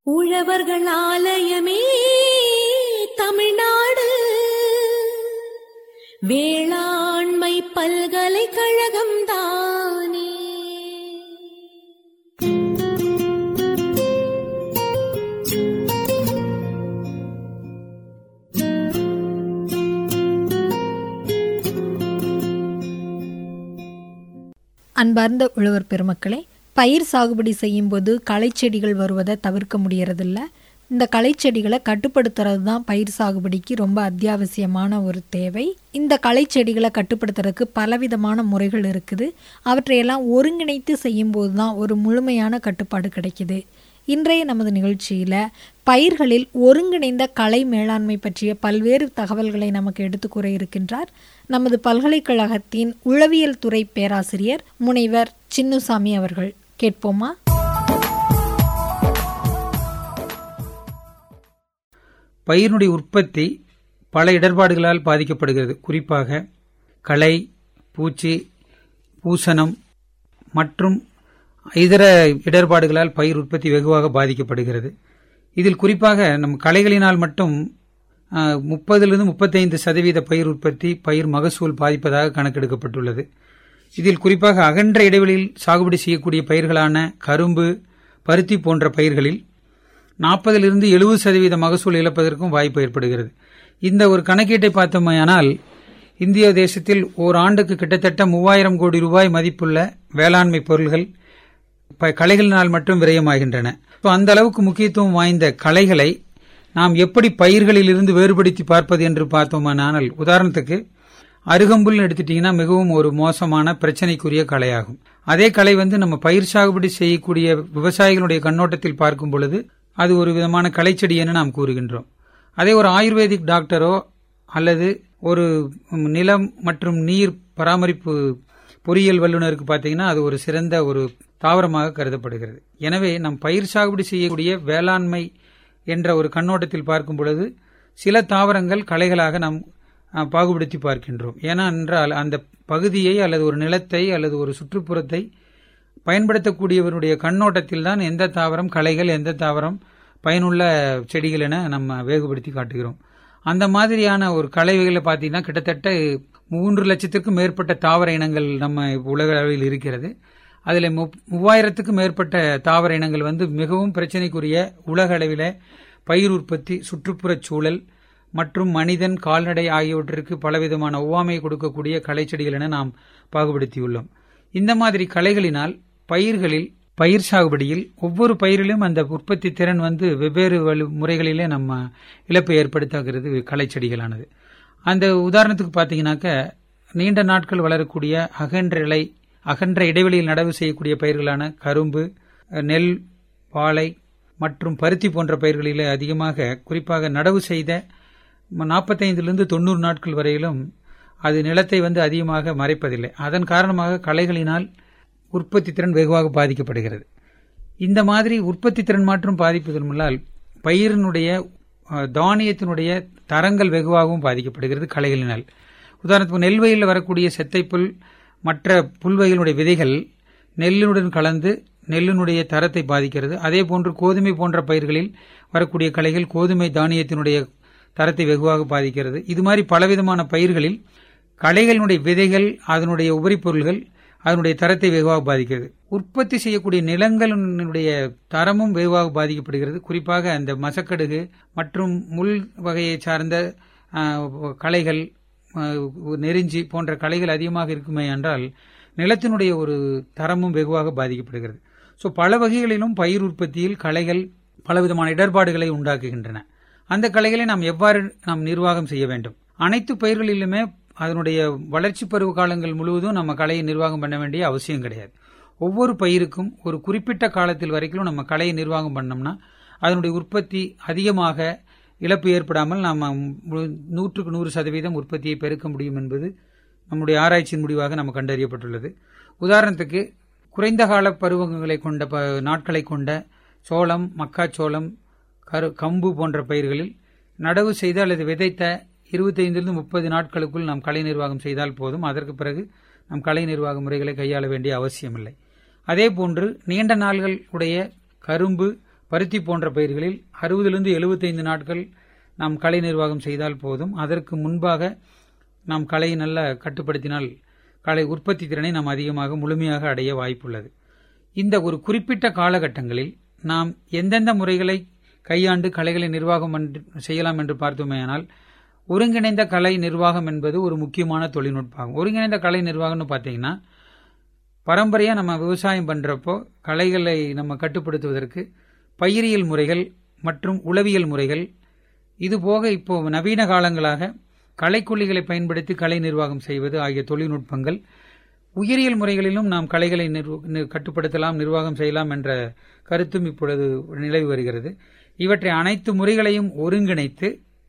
உழவர்கள் ஆலயமே தமிழ்நாடு வேளாண்மை பல்கலைக்கழகம் தானே அன்பார்ந்த உழவர் பெருமக்களே பயிர் சாகுபடி செய்யும்போது களைச்செடிகள் வருவதை தவிர்க்க முடியறதில்ல இந்த களைச்செடிகளை கட்டுப்படுத்துறது தான் பயிர் சாகுபடிக்கு ரொம்ப அத்தியாவசியமான ஒரு தேவை இந்த களைச்செடிகளை கட்டுப்படுத்துறதுக்கு பலவிதமான முறைகள் இருக்குது அவற்றையெல்லாம் ஒருங்கிணைத்து செய்யும்போது தான் ஒரு முழுமையான கட்டுப்பாடு கிடைக்குது இன்றைய நமது நிகழ்ச்சியில் பயிர்களில் ஒருங்கிணைந்த கலை மேலாண்மை பற்றிய பல்வேறு தகவல்களை நமக்கு எடுத்து கூற இருக்கின்றார் நமது பல்கலைக்கழகத்தின் உளவியல் துறை பேராசிரியர் முனைவர் சின்னுசாமி அவர்கள் கேட்போமா பயிரினுடைய உற்பத்தி பல இடர்பாடுகளால் பாதிக்கப்படுகிறது குறிப்பாக களை பூச்சி பூசணம் மற்றும் இதர இடர்பாடுகளால் பயிர் உற்பத்தி வெகுவாக பாதிக்கப்படுகிறது இதில் குறிப்பாக நம் களைகளினால் மட்டும் முப்பதிலிருந்து முப்பத்தைந்து சதவீத பயிர் உற்பத்தி பயிர் மகசூல் பாதிப்பதாக கணக்கெடுக்கப்பட்டுள்ளது இதில் குறிப்பாக அகன்ற இடைவெளியில் சாகுபடி செய்யக்கூடிய பயிர்களான கரும்பு பருத்தி போன்ற பயிர்களில் நாற்பதிலிருந்து எழுபது சதவீத மகசூல் இழப்பதற்கும் வாய்ப்பு ஏற்படுகிறது இந்த ஒரு கணக்கீட்டை பார்த்தோமையானால் இந்திய தேசத்தில் ஓராண்டுக்கு கிட்டத்தட்ட மூவாயிரம் கோடி ரூபாய் மதிப்புள்ள வேளாண்மை பொருள்கள் களைகளினால் மட்டும் விரயமாகின்றன அந்த அளவுக்கு முக்கியத்துவம் வாய்ந்த களைகளை நாம் எப்படி பயிர்களில் இருந்து வேறுபடுத்தி பார்ப்பது என்று பார்த்தோமானால் உதாரணத்துக்கு அருகம்புல் எடுத்துட்டீங்கன்னா மிகவும் ஒரு மோசமான பிரச்சனைக்குரிய கலையாகும் அதே கலை வந்து நம்ம பயிர் சாகுபடி செய்யக்கூடிய விவசாயிகளுடைய கண்ணோட்டத்தில் பார்க்கும் பொழுது அது ஒரு விதமான கலைச்செடி என நாம் கூறுகின்றோம் அதே ஒரு ஆயுர்வேதிக் டாக்டரோ அல்லது ஒரு நிலம் மற்றும் நீர் பராமரிப்பு பொறியியல் வல்லுநருக்கு பார்த்தீங்கன்னா அது ஒரு சிறந்த ஒரு தாவரமாக கருதப்படுகிறது எனவே நம் பயிர் சாகுபடி செய்யக்கூடிய வேளாண்மை என்ற ஒரு கண்ணோட்டத்தில் பார்க்கும் பொழுது சில தாவரங்கள் கலைகளாக நாம் பாகுபடுத்தி பார்க்கின்றோம் ஏன்னா என்றால் அந்த பகுதியை அல்லது ஒரு நிலத்தை அல்லது ஒரு சுற்றுப்புறத்தை பயன்படுத்தக்கூடியவருடைய கண்ணோட்டத்தில் தான் எந்த தாவரம் கலைகள் எந்த தாவரம் பயனுள்ள செடிகள் என நம்ம வேகுபடுத்தி காட்டுகிறோம் அந்த மாதிரியான ஒரு கலைகளை பார்த்தீங்கன்னா கிட்டத்தட்ட மூன்று லட்சத்திற்கும் மேற்பட்ட தாவர இனங்கள் நம்ம உலக அளவில் இருக்கிறது அதில் மூவாயிரத்துக்கும் மேற்பட்ட தாவர இனங்கள் வந்து மிகவும் பிரச்சனைக்குரிய உலக அளவில் பயிர் உற்பத்தி சுற்றுப்புறச் சூழல் மற்றும் மனிதன் கால்நடை ஆகியவற்றிற்கு பலவிதமான ஒவ்வாமை கொடுக்கக்கூடிய கலைச்செடிகள் என நாம் பாகுபடுத்தியுள்ளோம் இந்த மாதிரி கலைகளினால் பயிர்களில் பயிர் சாகுபடியில் ஒவ்வொரு பயிரிலும் அந்த உற்பத்தி திறன் வந்து வெவ்வேறு வலு முறைகளிலே நம்ம இழப்பை ஏற்படுத்துகிறது கலைச்செடிகளானது அந்த உதாரணத்துக்கு பார்த்தீங்கன்னாக்க நீண்ட நாட்கள் வளரக்கூடிய அகன்ற இலை அகன்ற இடைவெளியில் நடவு செய்யக்கூடிய பயிர்களான கரும்பு நெல் வாழை மற்றும் பருத்தி போன்ற பயிர்களிலே அதிகமாக குறிப்பாக நடவு செய்த நாற்பத்தைந்திலிருந்து தொண்ணூறு நாட்கள் வரையிலும் அது நிலத்தை வந்து அதிகமாக மறைப்பதில்லை அதன் காரணமாக களைகளினால் உற்பத்தி திறன் வெகுவாக பாதிக்கப்படுகிறது இந்த மாதிரி உற்பத்தி திறன் மாற்றம் பாதிப்பதன் பயிரினுடைய தானியத்தினுடைய தரங்கள் வெகுவாகவும் பாதிக்கப்படுகிறது களைகளினால் உதாரணத்துக்கு நெல் வயலில் வரக்கூடிய செத்தைப்புல் மற்ற புல்வகைகளுடைய விதைகள் நெல்லுடன் கலந்து நெல்லினுடைய தரத்தை பாதிக்கிறது அதே போன்று கோதுமை போன்ற பயிர்களில் வரக்கூடிய களைகள் கோதுமை தானியத்தினுடைய தரத்தை வெகுவாக பாதிக்கிறது இது மாதிரி பலவிதமான பயிர்களில் களைகளினுடைய விதைகள் அதனுடைய உபரிப்பொருள்கள் அதனுடைய தரத்தை வெகுவாக பாதிக்கிறது உற்பத்தி செய்யக்கூடிய நிலங்களினுடைய தரமும் வெகுவாக பாதிக்கப்படுகிறது குறிப்பாக அந்த மசக்கடுகு மற்றும் முள் வகையை சார்ந்த களைகள் நெருஞ்சி போன்ற களைகள் அதிகமாக இருக்குமே என்றால் நிலத்தினுடைய ஒரு தரமும் வெகுவாக பாதிக்கப்படுகிறது ஸோ பல வகைகளிலும் பயிர் உற்பத்தியில் களைகள் பலவிதமான இடர்பாடுகளை உண்டாக்குகின்றன அந்த கலைகளை நாம் எவ்வாறு நாம் நிர்வாகம் செய்ய வேண்டும் அனைத்து பயிர்களிலுமே அதனுடைய வளர்ச்சி பருவ காலங்கள் முழுவதும் நம்ம கலையை நிர்வாகம் பண்ண வேண்டிய அவசியம் கிடையாது ஒவ்வொரு பயிருக்கும் ஒரு குறிப்பிட்ட காலத்தில் வரைக்கும் நம்ம கலையை நிர்வாகம் பண்ணோம்னா அதனுடைய உற்பத்தி அதிகமாக இழப்பு ஏற்படாமல் நாம் நூற்றுக்கு நூறு சதவீதம் உற்பத்தியை பெருக்க முடியும் என்பது நம்முடைய ஆராய்ச்சியின் முடிவாக நம்ம கண்டறியப்பட்டுள்ளது உதாரணத்துக்கு குறைந்த கால பருவங்களை கொண்ட நாட்களை கொண்ட சோளம் மக்காச்சோளம் கரு கம்பு போன்ற பயிர்களில் நடவு செய்த அல்லது விதைத்த இருபத்தைந்திலிருந்து முப்பது நாட்களுக்குள் நாம் கலை நிர்வாகம் செய்தால் போதும் அதற்கு பிறகு நம் கலை நிர்வாக முறைகளை கையாள வேண்டிய அவசியமில்லை அதே போன்று நீண்ட நாள்கள் உடைய கரும்பு பருத்தி போன்ற பயிர்களில் அறுபதிலிருந்து எழுபத்தைந்து நாட்கள் நாம் களை நிர்வாகம் செய்தால் போதும் அதற்கு முன்பாக நாம் களையை நல்லா கட்டுப்படுத்தினால் களை உற்பத்தி திறனை நாம் அதிகமாக முழுமையாக அடைய வாய்ப்புள்ளது இந்த ஒரு குறிப்பிட்ட காலகட்டங்களில் நாம் எந்தெந்த முறைகளை கையாண்டு கலைகளை நிர்வாகம் என்று- செய்யலாம் என்று பார்த்தோமேயானால் ஒருங்கிணைந்த கலை நிர்வாகம் என்பது ஒரு முக்கியமான தொழில்நுட்பமாகும் ஒருங்கிணைந்த கலை நிர்வாகம்னு பார்த்தீங்கன்னா பரம்பரையாக நம்ம விவசாயம் பண்ணுறப்போ களைகளை நம்ம கட்டுப்படுத்துவதற்கு பயிரியல் முறைகள் மற்றும் உளவியல் முறைகள் இது போக இப்போ நவீன காலங்களாக களைக்கொல்லிகளை பயன்படுத்தி கலை நிர்வாகம் செய்வது ஆகிய தொழில்நுட்பங்கள் உயிரியல் முறைகளிலும் நாம் கலைகளை நிர்வ- நி- கட்டுப்படுத்தலாம் நிர்வாகம் செய்யலாம் என்ற கருத்தும் இப்பொழுது நிலவி வருகிறது இவற்றை அனைத்து முறைகளையும் ஒருங்கிணைத்து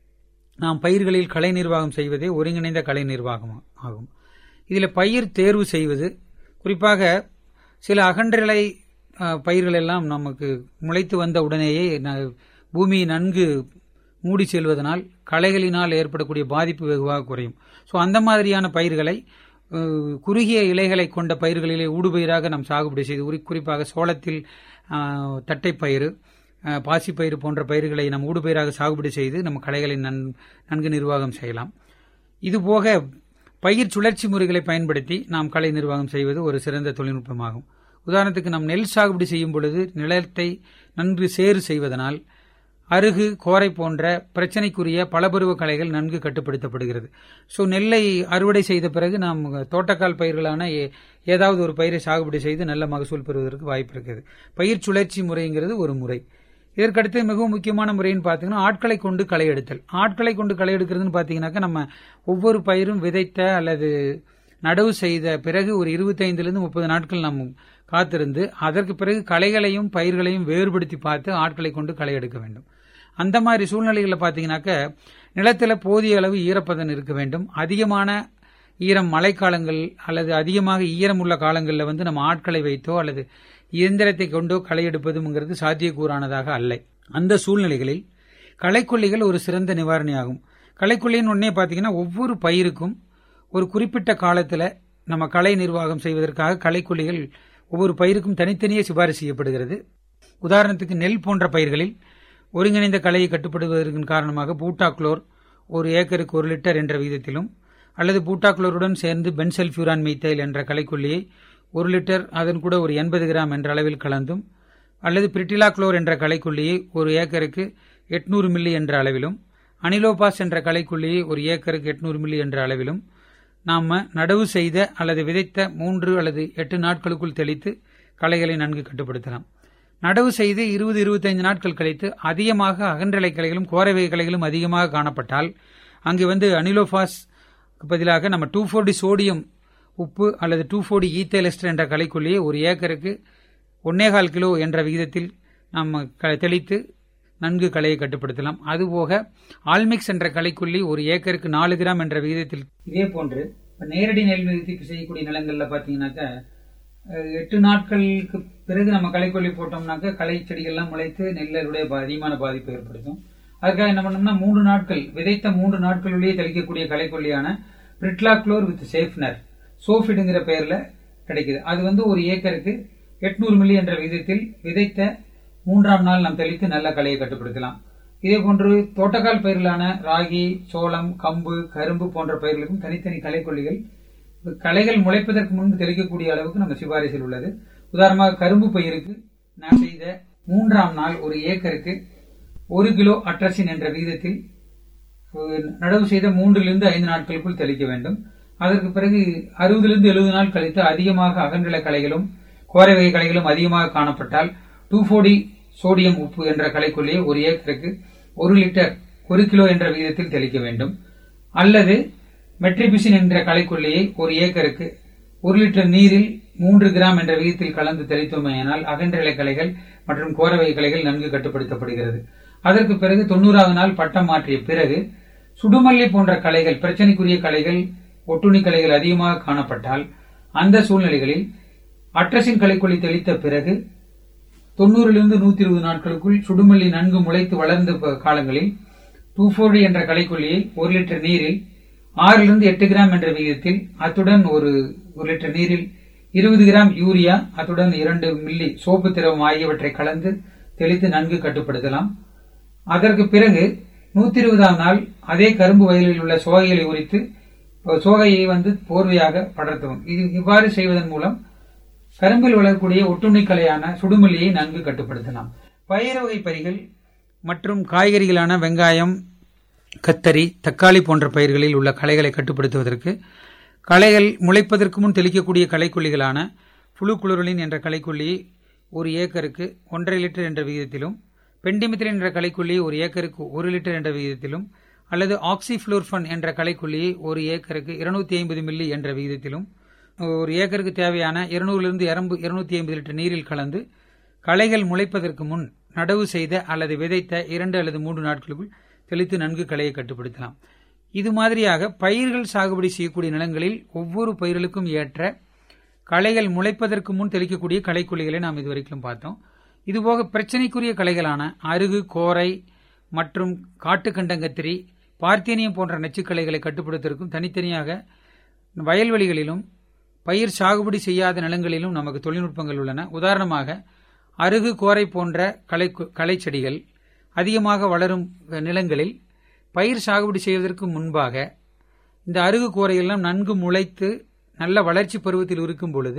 நாம் பயிர்களில் கலை நிர்வாகம் செய்வதே ஒருங்கிணைந்த கலை நிர்வாகம் ஆகும் இதில் பயிர் தேர்வு செய்வது குறிப்பாக சில அகன்றலை அஹ், பயிர்கள் எல்லாம் நமக்கு முளைத்து வந்த உடனேயே ந- பூமி நன்கு மூடி செல்வதனால் களைகளினால் ஏற்படக்கூடிய பாதிப்பு வெகுவாக குறையும் ஸோ அந்த மாதிரியான பயிர்களை அஹ், குறுகிய இலைகளை கொண்ட பயிர்களிலே ஊடுபயிராக நாம் சாகுபடி செய்து குறி- குறிப்பாக சோளத்தில் அஹ், தட்டைப்பயிறு அஹ், பாசிப்பயிறு போன்ற பயிர்களை நாம் ஊடுபயிராக சாகுபடி செய்து நம்ம களைகளை நன் நன்கு நிர்வாகம் செய்யலாம் இதுபோக பயிர் சுழற்சி முறைகளை பயன்படுத்தி நாம் களை நிர்வாகம் செய்வது ஒரு சிறந்த தொழில்நுட்பமாகும் உதாரணத்துக்கு நாம் நெல் சாகுபடி செய்யும் பொழுது நிலத்தை நன்கு சேறு செய்வதனால் அருகு கோரை போன்ற பிரச்சனைக்குரிய பலபருவ களைகள் நன்கு கட்டுப்படுத்தப்படுகிறது ஸோ நெல்லை அறுவடை செய்த பிறகு நாம் தோட்டக்கால் பயிர்களான ஏ- ஏதாவது ஒரு பயிரை சாகுபடி செய்து நல்ல மகசூல் பெறுவதற்கு வாய்ப்பு இருக்குது பயிர் சுழற்சி முறைங்கிறது ஒரு முறை இதற்கடுத்து மிகவும் முக்கியமான முறைன்னு பார்த்தீங்கன்னா ஆட்களை கொண்டு களை எடுத்தல் ஆட்களை கொண்டு களை எடுக்கிறதுன்னு பார்த்தீங்கன்னாக்கா நம்ம ஒவ்வொரு பயிரும் விதைத்த அல்லது நடவு செய்த பிறகு ஒரு இருபத்தைந்துலேருந்து முப்பது நாட்கள் நாம் காத்திருந்து அதற்கு பிறகு களைகளையும் பயிர்களையும் வேறுபடுத்தி பார்த்து ஆட்களை கொண்டு களை எடுக்க வேண்டும் அந்த மாதிரி சூழ்நிலைகளில் பார்த்தீங்கன்னாக்க நிலத்தில் போதிய அளவு ஈரப்பதம் இருக்க வேண்டும் அதிகமான ஈரம் மழைக்காலங்கள் அல்லது அதிகமாக ஈரம் உள்ள காலங்களில் வந்து நம்ம ஆட்களை வைத்தோ அல்லது இயந்திரத்தை கொண்டோ களை எடுப்பதுங்கிறது சாத்தியக்கூறானதாக அல்ல அந்த சூழ்நிலைகளில் களைக்கொல்லிகள் ஒரு சிறந்த நிவாரணியாகும் களைக்கொல்லின்னு உடனே பார்த்தீங்கன்னா ஒவ்வொரு பயிருக்கும் ஒரு குறிப்பிட்ட காலத்தில் நம்ம களை நிர்வாகம் செய்வதற்காக களைக்கொல்லிகள் ஒவ்வொரு பயிருக்கும் தனித்தனியே சிபாரிசு செய்யப்படுகிறது உதாரணத்துக்கு நெல் போன்ற பயிர்களில் ஒருங்கிணைந்த களையை கட்டுப்படுவதற்கு காரணமாக பூட்டாக்ளோர் ஒரு ஏக்கருக்கு ஒரு லிட்டர் என்ற விகிதத்திலும் அல்லது பூட்டாக்ளோருடன் சேர்ந்து பென்சல்ஃபியூரான் மீத்தைல் என்ற களைக்கொல்லியை ஒரு லிட்டர் அதன் கூட ஒரு எண்பது கிராம் என்ற அளவில் கலந்தும் அல்லது பிரிட்டிலாக்ளோர் என்ற களைக்கொல்லியை ஒரு ஏக்கருக்கு எட்நூறு மில்லி என்ற அளவிலும் அனிலோபாஸ் என்ற களைக்கொல்லியை ஒரு ஏக்கருக்கு எட்நூறு மில்லி என்ற அளவிலும் நாம் நடவு செய்த அல்லது விதைத்த மூன்று அல்லது எட்டு நாட்களுக்குள் தெளித்து களைகளை நன்கு கட்டுப்படுத்தலாம் நடவு செய்து இருபது இருபத்தைந்து நாட்கள் கழித்து அதிகமாக அகன்றலை களைகளும் கோரவை களைகளும் அதிகமாக காணப்பட்டால் அங்கு வந்து அனிலோபாஸ் பதிலாக நம்ம டூ ஃபோர்டி சோடியம் உப்பு அல்லது டூ ஃபோர்டி ஈத்தேலஸ்டர் என்ற களைக்கொல்லியை ஒரு ஏக்கருக்கு ஒன்னேகால் கிலோ என்ற விகிதத்தில் நாம் க- தெளித்து நன்கு களையை கட்டுப்படுத்தலாம் அதுபோக ஆல்மிக்ஸ் என்ற களைக்கொல்லி ஒரு ஏக்கருக்கு நாலு கிராம் என்ற விகிதத்தில் இதே போன்று இப்ப நேரடி நெல் விதிப்பு செய்யக்கூடிய நிலங்கள்ல பாத்தீங்கன்னாக்கா அஹ், எட்டு நாட்களுக்கு பிறகு நம்ம களைக்கொல்லி போட்டோம்னாக்கா களை செடிகள்லாம் முளைத்து நெல்லுடைய பா- அதிகமான பாதிப்பை ஏற்படுத்தும் அதுக்காக என்ன பண்ணோம்னா மூன்று நாட்கள் விதைத்த மூன்று நாட்களுள்ளேயே தெளிக்கக்கூடிய களைக்கொல்லியான பிரிட்லாக்ளோர் வித் சேஃப்னர் சோஃபிடுங்கிற பெயர்ல கிடைக்குது அது வந்து ஒரு ஏக்கருக்கு எட்நூறு மில்லி என்ற விகிதத்தில் விதைத்த மூன்றாம் நாள் நாம் தெளித்து நல்ல களையை கட்டுப்படுத்தலாம் இதே போன்று தோட்டக்கால் பயிர்களான ராகி சோளம் கம்பு கரும்பு போன்ற பயிர்களுக்கும் தனித்தனி களைக்கொல்லிகள் களைகள் முளைப்பதற்கு முன்பு தெளிக்கக்கூடிய அளவுக்கு நம்ம சிபாரிசில் உள்ளது உதாரணமாக கரும்பு பயிருக்கு நான் செய்த மூன்றாம் நாள் ஒரு ஏக்கருக்கு ஒரு கிலோ அட்ரசின் என்ற விகிதத்தில் அஹ், நடவு செய்த மூன்றிலிருந்து ஐந்து நாட்களுக்குள் தெளிக்க வேண்டும் அதற்கு பிறகு அறுபதிலிருந்து எழுபது நாள் கழித்து அதிகமாக அகன்றல களைகளும் கோரை வகை களைகளும் அதிகமாக காணப்பட்டால் டூ சோடியம் உப்பு என்ற களைக்கொல்லியை ஒரு ஏக்கருக்கு ஒரு லிட்டர் ஒரு கிலோ என்ற விகிதத்தில் தெளிக்க வேண்டும் அல்லது மெட்ரிபிசின் என்ற களைக்கொல்லியை ஒரு ஏக்கருக்கு ஒரு லிட்டர் நீரில் மூன்று கிராம் என்ற விகிதத்தில் கலந்து தெளித்தோமேயானால் அகன்ற களைகள் மற்றும் கோரவை களைகள் நன்கு கட்டுப்படுத்தப்படுகிறது அதற்கு பிறகு தொண்ணூறாவது நாள் பட்டம் மாற்றிய பிறகு சுடுமல்லி போன்ற களைகள் பிரச்சனைக்குரிய களைகள் ஒட்டுண்ணி களைகள் அதிகமாக காணப்பட்டால் அந்த சூழ்நிலைகளில் அட்ரஸின் களைக்கொல்லி தெளித்த பிறகு தொண்ணூறிலிருந்து நூத்தி இருபது நாட்களுக்குள் சுடுமல்லி நன்கு முளைத்து வளர்ந்த ப- காலங்களில் டூ என்ற களைக்கொல்லியை ஒரு லிட்டர் நீரில் ஆறிலிருந்து எட்டு கிராம் என்ற விகிதத்தில் அத்துடன் ஒரு ஒரு லிட்டர் நீரில் இருபது கிராம் யூரியா அத்துடன் இரண்டு மில்லி சோப்பு திரவம் ஆகியவற்றை கலந்து தெளித்து நன்கு கட்டுப்படுத்தலாம் அதற்கு பிறகு நூத்தி இருபதாம் நாள் அதே கரும்பு வயலில் உள்ள சோகைகளை உரித்து சோகையை வந்து போர்வையாக படர்த்தவும் இது இவ்வாறு செய்வதன் மூலம் கரும்பில் வளரக்கூடிய ஒட்டுண்ணிக்கலையான சுடுமல்லியை நன்கு கட்டுப்படுத்தலாம் பயிர் வகை பயிர்கள் மற்றும் காய்கறிகளான வெங்காயம் கத்தரி தக்காளி போன்ற பயிர்களில் உள்ள களைகளை கட்டுப்படுத்துவதற்கு களைகள் முளைப்பதற்கு முன் தெளிக்கக்கூடிய களைக்கொல்லிகளான புழு குளோரலின் என்ற களைக்கொல்லியை ஒரு ஏக்கருக்கு ஒன்றரை லிட்டர் என்ற விகிதத்திலும் பெண்டிமித்திரின் என்ற களைக்கொல்லியை ஒரு ஏக்கருக்கு ஒரு லிட்டர் என்ற விகிதத்திலும் அல்லது ஆக்சிஃப்ளோர்ஃபன் என்ற களைக்கொல்லியை ஒரு ஏக்கருக்கு இருநூத்தி ஐம்பது மில்லி என்ற விகிதத்திலும் ஒரு ஏக்கருக்கு தேவையான இருநூறிலிருந்து இருநூத்தி ஐம்பது லிட்டர் நீரில் கலந்து களைகள் முளைப்பதற்கு முன் நடவு செய்த அல்லது விதைத்த இரண்டு அல்லது மூன்று நாட்களுக்குள் தெளித்து நன்கு களையை கட்டுப்படுத்தலாம் இது மாதிரியாக பயிர்கள் சாகுபடி செய்யக்கூடிய நிலங்களில் ஒவ்வொரு பயிர்களுக்கும் ஏற்ற களைகள் முளைப்பதற்கு முன் தெளிக்கக்கூடிய களைக்கொல்லிகளை நாம் இதுவரைக்கும் பார்த்தோம் இதுபோக பிரச்சனைக்குரிய களைகளான அருகு கோரை மற்றும் காட்டுக்கண்டங்கத்திரி பார்த்தேனியம் போன்ற நச்சுக்களைகளை கட்டுப்படுத்துவதற்கும் தனித்தனியாக வயல்வெளிகளிலும் பயிர் சாகுபடி செய்யாத நிலங்களிலும் நமக்கு தொழில்நுட்பங்கள் உள்ளன உதாரணமாக அருகு கோரை போன்ற களை களை செடிகள் அதிகமாக வளரும் நிலங்களில் பயிர் சாகுபடி செய்வதற்கு முன்பாக இந்த அருகு கோரையெல்லாம் நன்கு முளைத்து நல்ல வளர்ச்சி பருவத்தில் இருக்கும் பொழுது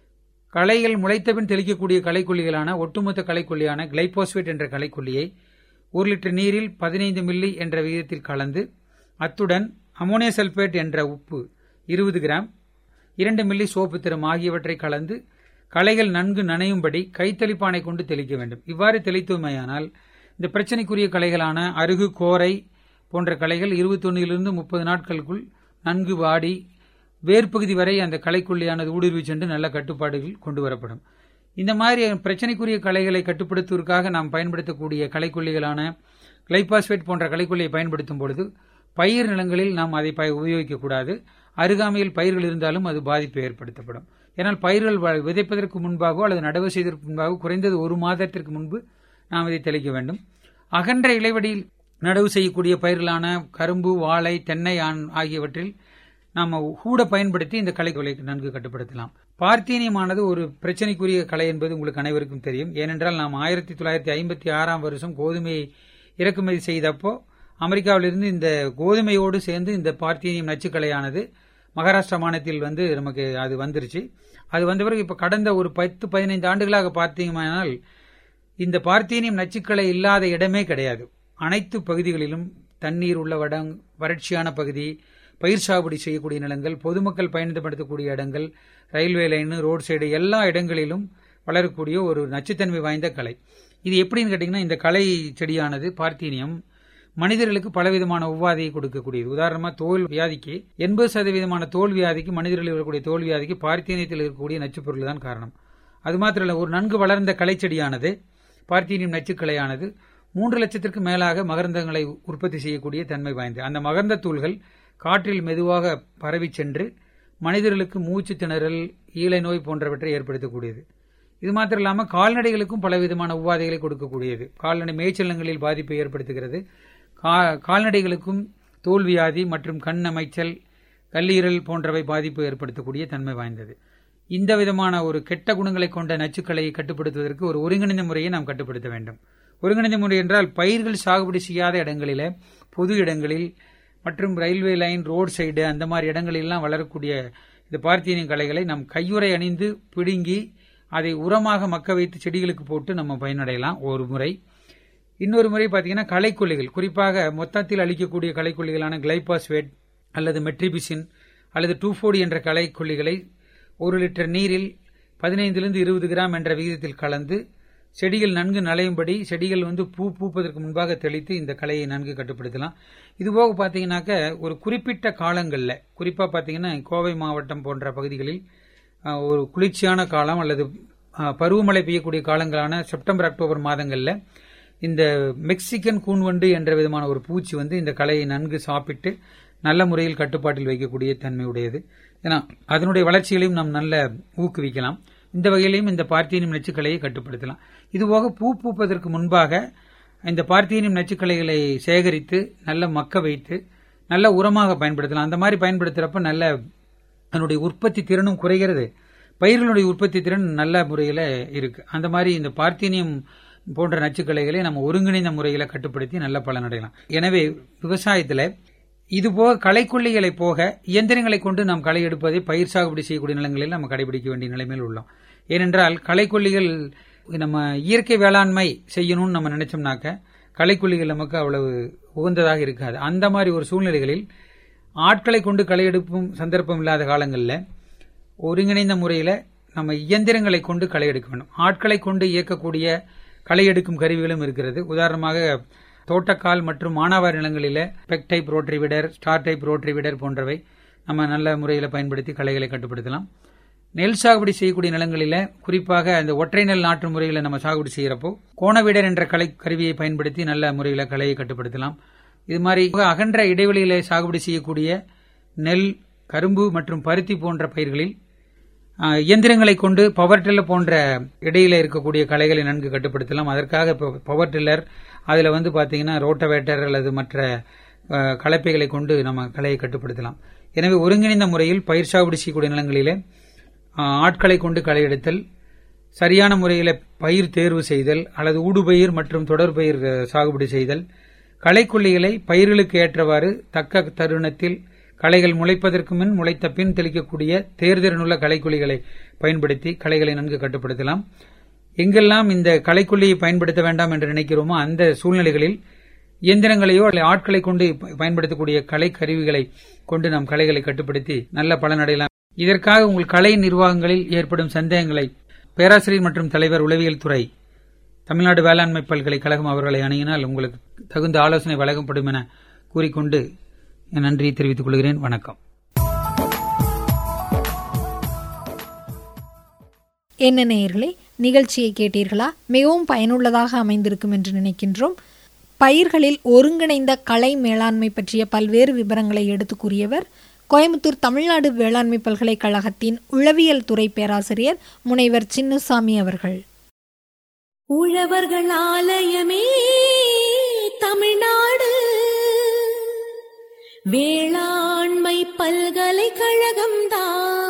களைகள் முளைத்தபின் தெளிக்கக்கூடிய களைக்கொல்லிகளான ஒட்டுமொத்த களைக்கொல்லியான கிளைபோஸ்வேட் என்ற களைக்கொல்லியை ஒரு லிட்டர் நீரில் பதினைந்து மில்லி என்ற விகிதத்தில் கலந்து அத்துடன் அமோனியா சல்பேட் என்ற உப்பு இருபது கிராம் இரண்டு மில்லி சோப்பு திறம் ஆகியவற்றை கலந்து களைகள் நன்கு நனையும்படி கைத்தளிப்பானை கொண்டு தெளிக்க வேண்டும் இவ்வாறு தெளித்தோமேயானால் இந்த பிரச்சனைக்குரிய களைகளான அருகு கோரை போன்ற களைகள் இருபத்தொன்னிலிருந்து முப்பது நாட்களுக்குள் நன்கு வாடி வேர்ப்பகுதி வரை அந்த களைக்கொல்லியானது ஊடுருவி சென்று நல்ல கட்டுப்பாடுகள் கொண்டு வரப்படும் இந்த மாதிரி பிரச்சனைக்குரிய களைகளை கட்டுப்படுத்துவதற்காக நாம் பயன்படுத்தக்கூடிய களைக்கொல்லிகளான கிளைபாஸ்பேட் போன்ற களைக்கொல்லியை பயன்படுத்தும் பொழுது பயிர் நிலங்களில் நாம் அதை உபயோகிக்கக்கூடாது அருகாமையில் பயிர்கள் இருந்தாலும் அது பாதிப்பை ஏற்படுத்தப்படும் ஏன்னால் பயிர்கள் விதைப்பதற்கு முன்பாகவோ அல்லது நடவு செய்வதற்கு முன்பாகவோ குறைந்தது ஒரு மாதத்திற்கு முன்பு நாம் இதை தெளிக்க வேண்டும் அகன்ற இலைவடியில் நடவு செய்யக்கூடிய பயிர்களான கரும்பு வாழை தென்னை ஆகியவற்றில் நாம் கூட பயன்படுத்தி இந்த களைகளை நன்கு கட்டுப்படுத்தலாம் பார்த்தீனியமானது ஒரு பிரச்சனைக்குரிய கலை என்பது உங்களுக்கு அனைவருக்கும் தெரியும் ஏனென்றால் நாம் ஆயிரத்தி தொள்ளாயிரத்தி ஐம்பத்தி ஆறாம் வருஷம் கோதுமையை இறக்குமதி செய்தப்போ அமெரிக்காவிலிருந்து இந்த கோதுமையோடு சேர்ந்து இந்த பார்த்தீனியம் நச்சுக்கலையானது மகாராஷ்டிரா மாநிலத்தில் வந்து நமக்கு அது வந்துருச்சு அது வந்த பிறகு இப்போ கடந்த ஒரு பத்து பதினைந்து ஆண்டுகளாக பார்த்தீங்கன்னால் இந்த பார்த்தீனியம் நச்சுக்களை இல்லாத இடமே கிடையாது அனைத்து பகுதிகளிலும் தண்ணீர் உள்ள வடம் வறட்சியான பகுதி பயிர் சாகுபடி செய்யக்கூடிய நிலங்கள் பொதுமக்கள் பயன்படுத்தக்கூடிய இடங்கள் ரயில்வே லைனு ரோட் சைடு எல்லா இடங்களிலும் வளரக்கூடிய ஒரு நச்சுத்தன்மை வாய்ந்த கலை இது எப்படின்னு கேட்டிங்கன்னா இந்த கலை செடியானது பார்த்தீனியம் மனிதர்களுக்கு பலவிதமான உபாதையை கொடுக்கக்கூடியது உதாரணமாக தோல் வியாதிக்கு எண்பது சதவீதமான தோல் வியாதிக்கு மனிதர்களில் இருக்கக்கூடிய தோல் வியாதிக்கு பார்த்தீனியத்தில் இருக்கக்கூடிய நச்சுப்பொருள் தான் காரணம் அது மாத்திரமல்ல ஒரு நன்கு வளர்ந்த கலைச்செடியானது பார்த்தீனியம் நச்சுக்கலையானது மூன்று லட்சத்திற்கு மேலாக மகரந்தங்களை உற்பத்தி செய்யக்கூடிய தன்மை வாய்ந்தது அந்த மகரந்த தூள்கள் காற்றில் மெதுவாக பரவி சென்று மனிதர்களுக்கு மூச்சு திணறல் ஈழை நோய் போன்றவற்றை ஏற்படுத்தக்கூடியது இது மாத்திரம் இல்லாமல் கால்நடைகளுக்கும் பலவிதமான உபாதைகளை கொடுக்கக்கூடியது கால்நடை மேய்ச்சலங்களில் பாதிப்பை ஏற்படுத்துகிறது கால்நடைகளுக்கும் தோல்வியாதி மற்றும் கண் அமைச்சல் கல்லீரல் போன்றவை பாதிப்பு ஏற்படுத்தக்கூடிய தன்மை வாய்ந்தது இந்த விதமான ஒரு கெட்ட குணங்களை கொண்ட நச்சுக்களை கட்டுப்படுத்துவதற்கு ஒரு ஒருங்கிணைந்த முறையை நாம் கட்டுப்படுத்த வேண்டும் ஒருங்கிணைந்த முறை என்றால் பயிர்கள் சாகுபடி செய்யாத இடங்களில் பொது இடங்களில் மற்றும் ரயில்வே லைன் ரோட் சைடு அந்த மாதிரி இடங்களெல்லாம் வளரக்கூடிய இந்த பார்த்தீனியம் கலைகளை நாம் கையுறை அணிந்து பிடுங்கி அதை உரமாக மக்க வைத்து செடிகளுக்கு போட்டு நம்ம பயனடையலாம் ஒரு முறை இன்னொரு முறை பார்த்தீங்கன்னா களைக்கொல்லிகள் குறிப்பாக மொத்தத்தில் அளிக்கக்கூடிய களைக்கொல்லிகளான கிளைபாஸ்வேட் அல்லது மெட்ரிபிசின் அல்லது டூஃபோடி என்ற களைக்கொல்லிகளை ஒரு லிட்டர் நீரில் பதினைந்திலிருந்து இருபது கிராம் என்ற விகிதத்தில் கலந்து செடிகள் நன்கு நலையும்படி செடிகள் வந்து பூ பூப்பதற்கு முன்பாக தெளித்து இந்த கலையை நன்கு கட்டுப்படுத்தலாம் இதுபோக பார்த்தீங்கன்னாக்க ஒரு குறிப்பிட்ட காலங்களில் குறிப்பாக பார்த்தீங்கன்னா கோவை மாவட்டம் போன்ற பகுதிகளில் ஒரு குளிர்ச்சியான காலம் அல்லது பருவமழை பெய்யக்கூடிய காலங்களான செப்டம்பர் அக்டோபர் மாதங்களில் இந்த மெக்சிகன் கூன்வண்டு என்ற விதமான ஒரு பூச்சி வந்து இந்த கலையை நன்கு சாப்பிட்டு நல்ல முறையில் கட்டுப்பாட்டில் வைக்கக்கூடிய தன்மை உடையது ஏன்னா அதனுடைய வளர்ச்சிகளையும் நாம் நல்ல ஊக்குவிக்கலாம் இந்த வகையிலையும் இந்த பார்த்தீனியம் நச்சுக்கலையை கட்டுப்படுத்தலாம் இதுபோக பூ பூப்பதற்கு முன்பாக இந்த பார்த்தீனியம் நச்சுக்கலைகளை சேகரித்து நல்ல மக்க வைத்து நல்ல உரமாக பயன்படுத்தலாம் அந்த மாதிரி பயன்படுத்துகிறப்ப நல்ல அதனுடைய உற்பத்தி திறனும் குறைகிறது பயிர்களுடைய உற்பத்தி திறன் நல்ல முறையில் இருக்கு அந்த மாதிரி இந்த பார்த்தீனியம் போன்ற நச்சுக்கலைகளை நம்ம ஒருங்கிணைந்த முறையில கட்டுப்படுத்தி நல்ல பலன் அடையலாம் எனவே விவசாயத்துல இதுபோக களைக்கொல்லிகளை போக இயந்திரங்களை கொண்டு நாம் களை எடுப்பதை பயிர் சாகுபடி செய்யக்கூடிய நிலங்களில் நம்ம கடைபிடிக்க வேண்டிய நிலைமையில் உள்ளோம் ஏனென்றால் களைக்கொல்லிகள் நம்ம இயற்கை வேளாண்மை செய்யணும்னு நம்ம நினைச்சோம்னாக்க களைக்கொல்லிகள் நமக்கு அவ்வளவு உகந்ததாக இருக்காது அந்த மாதிரி ஒரு சூழ்நிலைகளில் ஆட்களை கொண்டு களை எடுப்பும் சந்தர்ப்பம் இல்லாத காலங்களில் ஒருங்கிணைந்த முறையில் நம்ம இயந்திரங்களை கொண்டு களை எடுக்க வேண்டும் ஆட்களை கொண்டு இயக்கக்கூடிய களை எடுக்கும் கருவிகளும் இருக்கிறது உதாரணமாக தோட்டக்கால் மற்றும் மானாவாரி நிலங்களில் peg type rotary weeder star type rotary weeder போன்றவை நம்ம நல்ல முறையில் பயன்படுத்தி களைகளை கட்டுப்படுத்தலாம் நெல் சாகுபடி செய்யக்கூடிய நிலங்களில் குறிப்பாக அந்த ஒற்றை நெல் நாட்டு முறையில் நம்ம சாகுபடி செய்கிறப்போ கோணவிடர் என்ற கலை கருவியை பயன்படுத்தி நல்ல முறையில் களையை கட்டுப்படுத்தலாம் இது மாதிரி அகன்ற இடைவெளியில சாகுபடி செய்யக்கூடிய நெல் கரும்பு மற்றும் பருத்தி போன்ற பயிர்களில் இயந்திரங்களை கொண்டு பவர் டில்லர் போன்ற இடையில இருக்கக்கூடிய களைகளை நன்கு கட்டுப்படுத்தலாம் அதற்காக இப்போ பவர் டில்லர் அதில் வந்து பார்த்தீங்கன்னா ரோட்டவேட்டர் அல்லது மற்ற கலப்பைகளை கொண்டு நம்ம களையை கட்டுப்படுத்தலாம் எனவே ஒருங்கிணைந்த முறையில் பயிர் சாகுபடி செய்யக்கூடிய நிலங்களிலே ஆட்களை கொண்டு களை எடுத்தல் சரியான முறையில் பயிர் தேர்வு செய்தல் அல்லது ஊடுபயிர் மற்றும் தொடர் பயிர் சாகுபடி செய்தல் களைக்கொல்லிகளை பயிர்களுக்கு ஏற்றவாறு தக்க தருணத்தில் களைகள் முளைப்பதற்கு முன் முளைத்த பின் தெளிக்கக்கூடிய தேர்திறனுள்ள களைக்கொல்லிகளை பயன்படுத்தி களைகளை நன்கு கட்டுப்படுத்தலாம் எங்கெல்லாம் இந்த களைக்கொல்லியை பயன்படுத்த வேண்டாம் என்று நினைக்கிறோமோ அந்த சூழ்நிலைகளில் இயந்திரங்களையோ அல்லது ஆட்களை கொண்டு பயன்படுத்தக்கூடிய கலை கருவிகளை கொண்டு நாம் களைகளை கட்டுப்படுத்தி நல்ல பலனடையலாம் இதற்காக உங்கள் கலை நிர்வாகங்களில் ஏற்படும் சந்தேகங்களை பேராசிரியர் மற்றும் தலைவர் உளவியல் துறை தமிழ்நாடு வேளாண்மை பல்கலைக்கழகம் அவர்களை அணுகினால் உங்களுக்கு தகுந்த ஆலோசனை வழங்கப்படும் என கூறிக்கொண்டு நன்றியை தெரிவித்துக் கொள்கிறேன் வணக்கம் என்ன நேயர்களே நிகழ்ச்சியை கேட்டீர்களா மிகவும் பயனுள்ளதாக அமைந்திருக்கும் என்று நினைக்கின்றோம் பயிர்களில் ஒருங்கிணைந்த கலை மேலாண்மை பற்றிய பல்வேறு விவரங்களை எடுத்து கூறியவர் கோயம்புத்தூர் தமிழ்நாடு வேளாண்மை பல்கலைக்கழகத்தின் உளவியல் துறை பேராசிரியர் முனைவர் சின்னசாமி அவர்கள் உழவர்கள் ஆலயமே தமிழ்நாடு வேளாண்மை பல்கலைக்கழகம்தான்